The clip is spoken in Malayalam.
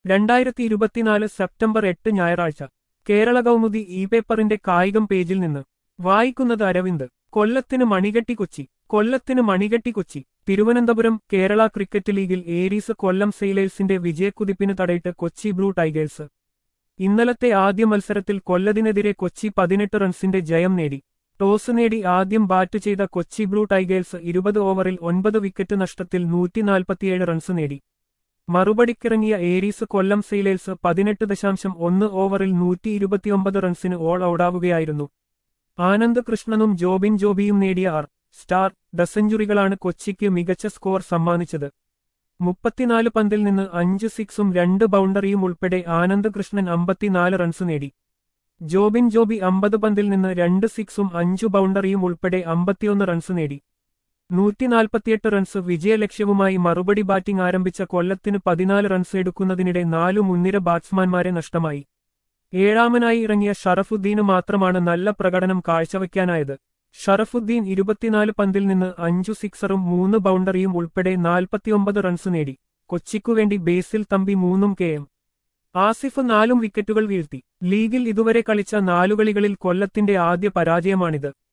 രണ്ടായിരത്തി ഇരുപത്തിനാല് സെപ്റ്റംബർ എട്ട് ഞായറാഴ്ച കേരള കൗമുദി ഇ പേപ്പറിന്റെ കായികം പേജിൽ നിന്ന് വായിക്കുന്നത് അരവിന്ദ് കൊല്ലത്തിന് മണികെട്ടി കൊച്ചി കൊല്ലത്തിന് മണികെട്ടി കൊച്ചി തിരുവനന്തപുരം കേരള ക്രിക്കറ്റ് ലീഗിൽ ഏരീസ് കൊല്ലം സെയിലേഴ്സിന്റെ വിജയക്കുതിപ്പിന് തടയിട്ട് കൊച്ചി ബ്ലൂ ടൈഗേഴ്സ് ഇന്നലത്തെ ആദ്യ മത്സരത്തിൽ കൊല്ലത്തിനെതിരെ കൊച്ചി പതിനെട്ട് റൺസിന്റെ ജയം നേടി ടോസ് നേടി ആദ്യം ബാറ്റ് ചെയ്ത കൊച്ചി ബ്ലൂ ടൈഗേഴ്സ് ഇരുപത് ഓവറിൽ ഒൻപത് വിക്കറ്റ് നഷ്ടത്തിൽ നൂറ്റിനാൽപ്പത്തിയേഴ് റൺസ് നേടി മറുപടിക്കിറങ്ങിയ ഏരീസ് കൊല്ലം സെയിലേഴ്സ് പതിനെട്ട് ദശാംശം ഒന്ന് ഓവറിൽ നൂറ്റി ഇരുപത്തിയൊമ്പത് റൺസിന് ഓൾ ഔട്ടാവുകയായിരുന്നു ആനന്ദ് കൃഷ്ണനും ജോബിൻ ജോബിയും നേടിയ ആർ സ്റ്റാർ ഡസെഞ്ചുറികളാണ് കൊച്ചിക്ക് മികച്ച സ്കോർ സമ്മാനിച്ചത് മുപ്പത്തിനാല് പന്തിൽ നിന്ന് അഞ്ച് സിക്സും രണ്ട് ബൗണ്ടറിയും ഉൾപ്പെടെ ആനന്ദ് കൃഷ്ണൻ അമ്പത്തിനാല് റൺസ് നേടി ജോബിൻ ജോബി അമ്പത് പന്തിൽ നിന്ന് രണ്ട് സിക്സും അഞ്ചു ബൗണ്ടറിയും ഉൾപ്പെടെ അമ്പത്തിയൊന്ന് റൺസ് നേടി നൂറ്റിനാൽപ്പത്തിയെട്ട് റൺസ് വിജയലക്ഷ്യവുമായി മറുപടി ബാറ്റിംഗ് ആരംഭിച്ച കൊല്ലത്തിന് പതിനാല് റൺസ് എടുക്കുന്നതിനിടെ നാലു മുൻനിര ബാറ്റ്സ്മാൻമാരെ നഷ്ടമായി ഏഴാമനായി ഇറങ്ങിയ ഷറഫുദ്ദീന് മാത്രമാണ് നല്ല പ്രകടനം കാഴ്ചവെക്കാനായത് ഷറഫുദ്ദീൻ ഇരുപത്തിനാല് പന്തിൽ നിന്ന് അഞ്ചു സിക്സറും മൂന്ന് ബൗണ്ടറിയും ഉൾപ്പെടെ നാൽപ്പത്തിയൊമ്പത് റൺസ് നേടി കൊച്ചിക്കുവേണ്ടി ബേസിൽ തമ്പി മൂന്നും കെ എം ആസിഫ് നാലും വിക്കറ്റുകൾ വീഴ്ത്തി ലീഗിൽ ഇതുവരെ കളിച്ച നാലുകളികളിൽ കൊല്ലത്തിന്റെ ആദ്യ പരാജയമാണിത്